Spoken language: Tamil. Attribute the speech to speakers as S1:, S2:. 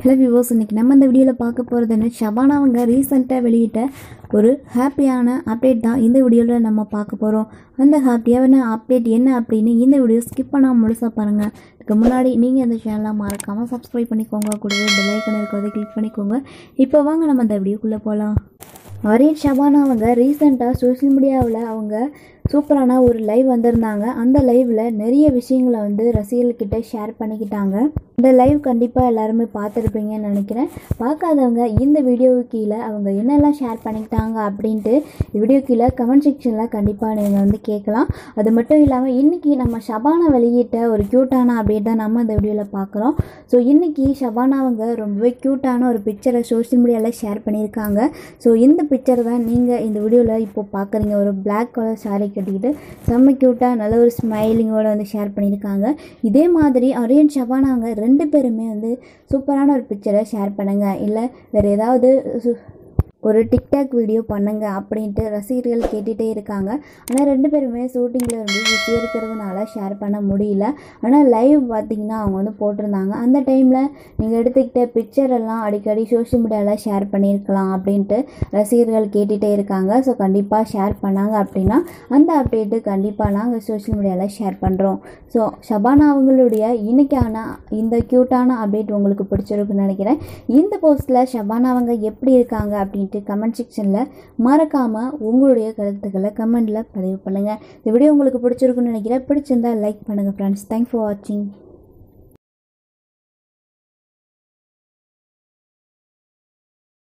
S1: ஹலோ விவோஸ் இன்னைக்கு நம்ம இந்த வீடியோவில் பார்க்க போகிறதுன்னு ஷபானா அவங்க ரீசெண்டாக வெளியிட்ட ஒரு ஹாப்பியான அப்டேட் தான் இந்த வீடியோவில் நம்ம பார்க்க போகிறோம் அந்த ஹாப்பியான அப்டேட் என்ன அப்படின்னு இந்த வீடியோ ஸ்கிப் பண்ணாமல் முழுசாக பாருங்கள் இதுக்கு முன்னாடி நீங்கள் இந்த சேனலை மறக்காமல் சப்ஸ்கிரைப் பண்ணிக்கோங்க கூடவே பெல் ஐக்கன் இருக்கிறத கிளிக் பண்ணிக்கோங்க இப்போ வாங்க நம்ம அந்த வீடியோக்குள்ளே போகலாம் ஆரியன் ஷபானா அவங்க ரீசெண்டாக சோஷியல் மீடியாவில் அவங்க சூப்பரான ஒரு லைவ் வந்திருந்தாங்க அந்த லைவில் நிறைய விஷயங்களை வந்து ரசிகர்கள்கிட்ட ஷேர் பண்ணிக்கிட்டாங்க இந்த லைவ் கண்டிப்பாக எல்லாருமே பார்த்துருப்பீங்கன்னு நினைக்கிறேன் பார்க்காதவங்க இந்த வீடியோவுக்கு கீழே அவங்க என்னெல்லாம் ஷேர் பண்ணிக்கிட்டாங்க அப்படின்ட்டு வீடியோ கீழே கமெண்ட் செக்ஷனில் கண்டிப்பாக நீங்கள் வந்து கேட்கலாம் அது மட்டும் இல்லாமல் இன்றைக்கி நம்ம ஷபானா வெளியிட்ட ஒரு க்யூட்டான அப்டேட் தான் நம்ம இந்த வீடியோவில் பார்க்குறோம் ஸோ இன்றைக்கி ஷபானா அவங்க ரொம்பவே க்யூட்டான ஒரு பிக்சரை சோஷியல் மீடியாவில் ஷேர் பண்ணியிருக்காங்க ஸோ இந்த பிக்சர் தான் நீங்கள் இந்த வீடியோவில் இப்போ பார்க்குறீங்க ஒரு பிளாக் கலர் சாரி கட்டிக்கிட்டு செம்ம க்யூட்டாக நல்ல ஒரு ஸ்மைலிங்கோட வந்து ஷேர் பண்ணியிருக்காங்க இதே மாதிரி அரியன் ஷபானா அவங்க ரெண்டு பேருமே வந்து சூப்பரான ஒரு பிக்சரை ஷேர் பண்ணுங்கள் இல்லை வேறு ஏதாவது சு- ஒரு டிக்டாக் வீடியோ பண்ணுங்க அப்படின்ட்டு ரசிகர்கள் கேட்டுகிட்டே இருக்காங்க ஆனால் ரெண்டு பேருமே ஷூட்டிங்கில் இருந்து பிஸி இருக்கிறதுனால ஷேர் பண்ண முடியல ஆனால் லைவ் பார்த்தீங்கன்னா அவங்க வந்து போட்டிருந்தாங்க அந்த டைமில் நீங்கள் எடுத்துக்கிட்ட பிக்சர் எல்லாம் அடிக்கடி சோஷியல் மீடியாவில் ஷேர் பண்ணியிருக்கலாம் அப்படின்ட்டு ரசிகர்கள் கேட்டுகிட்டே இருக்காங்க ஸோ கண்டிப்பாக ஷேர் பண்ணாங்க அப்படின்னா அந்த அப்டேட்டு கண்டிப்பாக நாங்கள் சோஷியல் மீடியாவில் ஷேர் பண்ணுறோம் ஸோ ஷபானா அவங்களுடைய இன்னைக்கான இந்த க்யூட்டான அப்டேட் உங்களுக்கு பிடிச்சிருக்குன்னு நினைக்கிறேன் இந்த போஸ்ட்டில் ஷபானா அவங்க எப்படி இருக்காங்க அப்படின்ட்டு கமெண்ட் செக்ஷனில் மறக்காமல் உங்களுடைய கருத்துக்களை கமெண்டில் பதிவு பண்ணுங்கள் இந்த வீடியோ உங்களுக்கு பிடிச்சிருக்குன்னு நினைக்கிறேன் பிடிச்சிருந்தா லைக் பண்ணுங்கள் ஃப்ரெண்ட்ஸ் தேங்க்ஸ் ஃபார் வாட்சிங்